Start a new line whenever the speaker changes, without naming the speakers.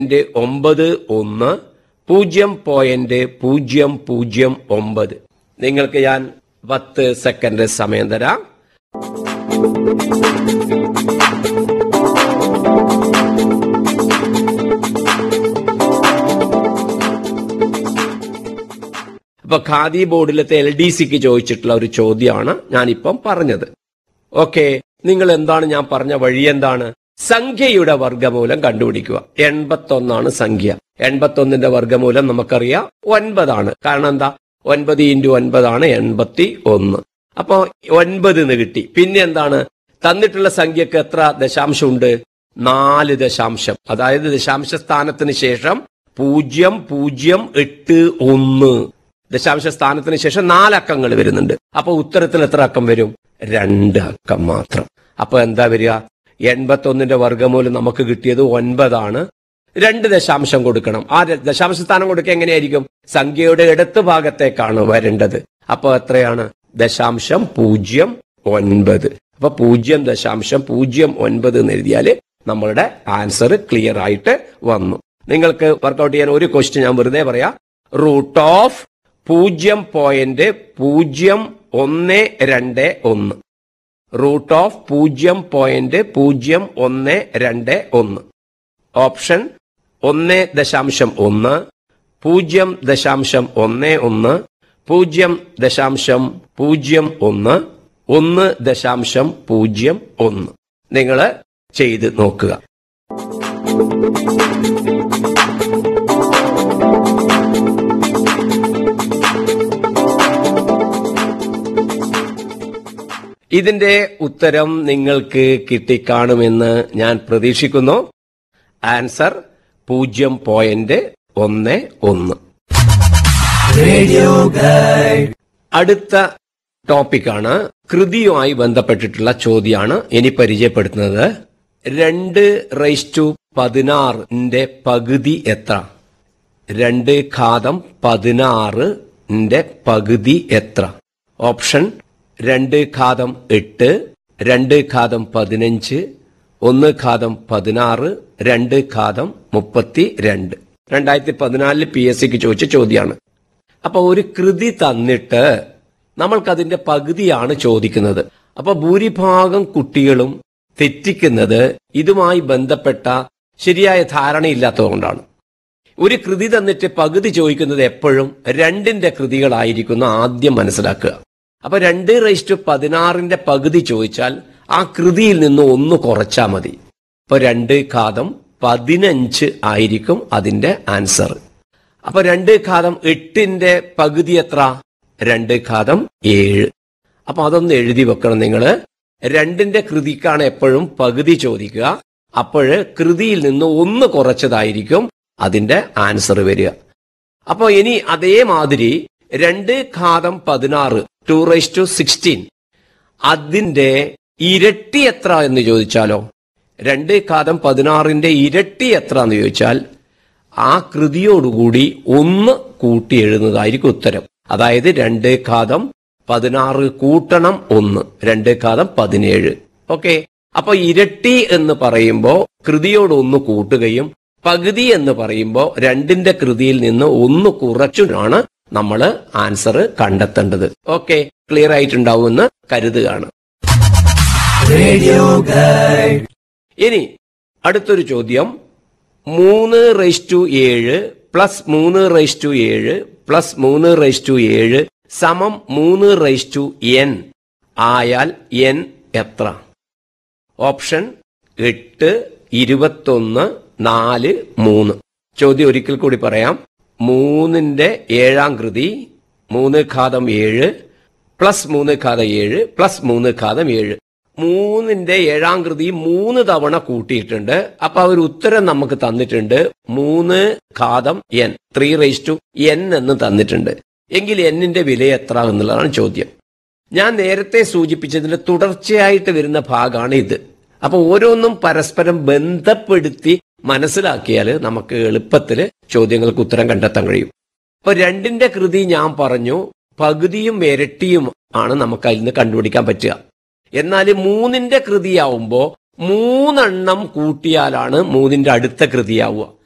point ഒമ്പത് ഒന്ന് പൂജ്യം പോയിന്റ് പൂജ്യം പൂജ്യം ഒമ്പത് നിങ്ങൾക്ക് ഞാൻ പത്ത് സെക്കൻഡ് സമയം തരാം അപ്പൊ ഖാദി ബോർഡിലത്തെ എൽ ഡി സിക്ക് ചോദിച്ചിട്ടുള്ള ഒരു ചോദ്യമാണ് ഞാനിപ്പം പറഞ്ഞത് ഓക്കെ നിങ്ങൾ എന്താണ് ഞാൻ പറഞ്ഞ വഴി എന്താണ് സംഖ്യയുടെ വർഗമൂലം കണ്ടുപിടിക്കുക എൺപത്തൊന്നാണ് സംഖ്യ എൺപത്തൊന്നിന്റെ വർഗമൂലം നമുക്കറിയാം ഒൻപതാണ് കാരണം എന്താ ഒൻപത് ഇൻറ്റു ഒൻപതാണ് എൺപത്തി ഒന്ന് അപ്പോ ഒൻപത് എന്ന് കിട്ടി പിന്നെ എന്താണ് തന്നിട്ടുള്ള സംഖ്യക്ക് എത്ര ദശാംശമുണ്ട് നാല് ദശാംശം അതായത് ദശാംശ സ്ഥാനത്തിന് ശേഷം പൂജ്യം പൂജ്യം എട്ട് ഒന്ന് ദശാംശ സ്ഥാനത്തിന് ശേഷം നാലക്കങ്ങൾ വരുന്നുണ്ട് അപ്പൊ ഉത്തരത്തിൽ എത്ര അക്കം വരും രണ്ട് അക്കം മാത്രം അപ്പൊ എന്താ വരിക എൺപത്തൊന്നിന്റെ വർഗമൂലം നമുക്ക് കിട്ടിയത് ഒൻപതാണ് രണ്ട് ദശാംശം കൊടുക്കണം ആ ര- ദശാംശ സ്ഥാനം കൊടുക്കുക എങ്ങനെയായിരിക്കും സംഖ്യയുടെ ഇടത്ത് ഭാഗത്തേക്കാണ് വരേണ്ടത് അപ്പൊ എത്രയാണ് ദശാംശം പൂജ്യം ഒൻപത് അപ്പൊ പൂജ്യം ദശാംശം പൂജ്യം ഒൻപത് എന്ന് എഴുതിയാല് നമ്മളുടെ ആൻസർ ക്ലിയർ ആയിട്ട് വന്നു നിങ്ങൾക്ക് വർക്കൗട്ട് ചെയ്യാൻ ഒരു ക്വസ്റ്റ്യൻ ഞാൻ വെറുതെ പറയാം റൂട്ട് ഓഫ് പൂജ്യം പോയിന്റ് പൂജ്യം ഒന്ന് രണ്ട് ഒന്ന് റൂട്ട് ഓഫ് പൂജ്യം പോയിന്റ് പൂജ്യം ഒന്ന് രണ്ട് ഒന്ന് ഓപ്ഷൻ ഒന്ന് ദശാംശം ഒന്ന് പൂജ്യം ദശാംശം ഒന്ന് ഒന്ന് പൂജ്യം ദശാംശം പൂജ്യം ഒന്ന് ഒന്ന് ദശാംശം പൂജ്യം ഒന്ന് നിങ്ങൾ ചെയ്ത് നോക്കുക ഇതിന്റെ ഉത്തരം നിങ്ങൾക്ക് കിട്ടിക്കാണുമെന്ന് ഞാൻ പ്രതീക്ഷിക്കുന്നു ആൻസർ പൂജ്യം പോയിന്റ് ഒന്ന് ഒന്ന് അടുത്ത ടോപ്പിക്കാണ് കൃതിയുമായി ബന്ധപ്പെട്ടിട്ടുള്ള ചോദ്യമാണ് ഇനി പരിചയപ്പെടുത്തുന്നത് രണ്ട് റൈസ് ടു പതിനാറിന്റെ പകുതി എത്ര രണ്ട് ഘാതം പതിനാറിന്റെ പകുതി എത്ര ഓപ്ഷൻ രണ്ട് ഘാതം എട്ട് രണ്ട് ഘാതം പതിനഞ്ച് ഒന്ന് ഘാതം പതിനാറ് രണ്ട് ഘാതം മുപ്പത്തി രണ്ട് രണ്ടായിരത്തി പതിനാലില് പി എസ് സിക്ക് ചോദിച്ച ചോദ്യമാണ് അപ്പൊ ഒരു കൃതി തന്നിട്ട് നമ്മൾക്കതിന്റെ പകുതിയാണ് ചോദിക്കുന്നത് അപ്പൊ ഭൂരിഭാഗം കുട്ടികളും തെറ്റിക്കുന്നത് ഇതുമായി ബന്ധപ്പെട്ട ശരിയായ ധാരണയില്ലാത്തതുകൊണ്ടാണ് ഒരു കൃതി തന്നിട്ട് പകുതി ചോദിക്കുന്നത് എപ്പോഴും രണ്ടിന്റെ കൃതികളായിരിക്കുന്ന ആദ്യം മനസ്സിലാക്കുക അപ്പൊ രണ്ട് റേസ്റ്റ് പതിനാറിന്റെ പകുതി ചോദിച്ചാൽ ആ കൃതിയിൽ നിന്ന് ഒന്ന് കുറച്ചാൽ മതി ഇപ്പൊ രണ്ട് ഘാതം പതിനഞ്ച് ആയിരിക്കും അതിന്റെ ആൻസർ അപ്പൊ രണ്ട് ഘാതം എട്ടിന്റെ പകുതി എത്ര രണ്ട് ഘാതം ഏഴ് അപ്പൊ അതൊന്ന് എഴുതി വെക്കണം നിങ്ങള് രണ്ടിന്റെ കൃതിക്കാണ് എപ്പോഴും പകുതി ചോദിക്കുക അപ്പോഴ് കൃതിയിൽ നിന്ന് ഒന്ന് കുറച്ചതായിരിക്കും അതിന്റെ ആൻസർ വരിക അപ്പൊ ഇനി അതേമാതിരി രണ്ട് ഘാതം പതിനാറ് ടു റൈസ് ടു സിക്സ്റ്റീൻ അതിന്റെ ഇരട്ടി എത്ര എന്ന് ചോദിച്ചാലോ രണ്ട് ഘാതം പതിനാറിന്റെ ഇരട്ടി എത്ര എന്ന് ചോദിച്ചാൽ ആ കൃതിയോടുകൂടി ഒന്ന് കൂട്ടി എഴുതുന്നതായിരിക്കും ഉത്തരം അതായത് രണ്ട് ഘാതം പതിനാറ് കൂട്ടണം ഒന്ന് രണ്ട് ഘാതം പതിനേഴ് ഓക്കെ അപ്പൊ ഇരട്ടി എന്ന് പറയുമ്പോ കൃതിയോട് ഒന്ന് കൂട്ടുകയും പകുതി എന്ന് പറയുമ്പോൾ രണ്ടിന്റെ കൃതിയിൽ നിന്ന് ഒന്ന് കുറച്ചുമാണ് നമ്മൾ ആൻസർ കണ്ടെത്തേണ്ടത് ഓക്കെ ക്ലിയർ ആയിട്ടുണ്ടാവുമെന്ന് കരുതുകയാണ് ഇനി അടുത്തൊരു ചോദ്യം മൂന്ന് റൈസ് ടു ഏഴ് പ്ലസ് മൂന്ന് റൈസ് ടു ഏഴ് പ്ലസ് മൂന്ന് റൈസ് ടു ഏഴ് സമം മൂന്ന് റൈസ് ടു എൻ ആയാൽ എൻ എത്ര ഓപ്ഷൻ എട്ട് ഇരുപത്തൊന്ന് നാല് മൂന്ന് ചോദ്യം ഒരിക്കൽ കൂടി പറയാം മൂന്നിന്റെ ഏഴാം കൃതി മൂന്ന് ഘാതം ഏഴ് പ്ലസ് മൂന്ന് ഘാതം ഏഴ് പ്ലസ് മൂന്ന് ഘാതം ഏഴ് മൂന്നിന്റെ ഏഴാം കൃതി മൂന്ന് തവണ കൂട്ടിയിട്ടുണ്ട് അപ്പൊ അവർ ഉത്തരം നമുക്ക് തന്നിട്ടുണ്ട് മൂന്ന് ഘാതം N three raise to N എന്ന് തന്നിട്ടുണ്ട് എങ്കിൽ എന്നിന്റെ വില എത്ര എന്നുള്ളതാണ് ചോദ്യം ഞാൻ നേരത്തെ സൂചിപ്പിച്ചതിന്റെ തുടർച്ചയായിട്ട് വരുന്ന ഭാഗമാണ് ഇത് അപ്പൊ ഓരോന്നും പരസ്പരം ബന്ധപ്പെടുത്തി മനസ്സിലാക്കിയാൽ നമുക്ക് എളുപ്പത്തിൽ ചോദ്യങ്ങൾക്ക് ഉത്തരം കണ്ടെത്താൻ കഴിയും അപ്പൊ രണ്ടിന്റെ കൃതി ഞാൻ പറഞ്ഞു പകുതിയും ഇരട്ടിയും ആണ് നമുക്ക് അതിൽ നിന്ന് കണ്ടുപിടിക്കാൻ പറ്റുക എന്നാൽ മൂന്നിന്റെ കൃതിയാവുമ്പോ മൂന്നെണ്ണം കൂട്ടിയാലാണ് മൂന്നിന്റെ അടുത്ത കൃതിയാവുക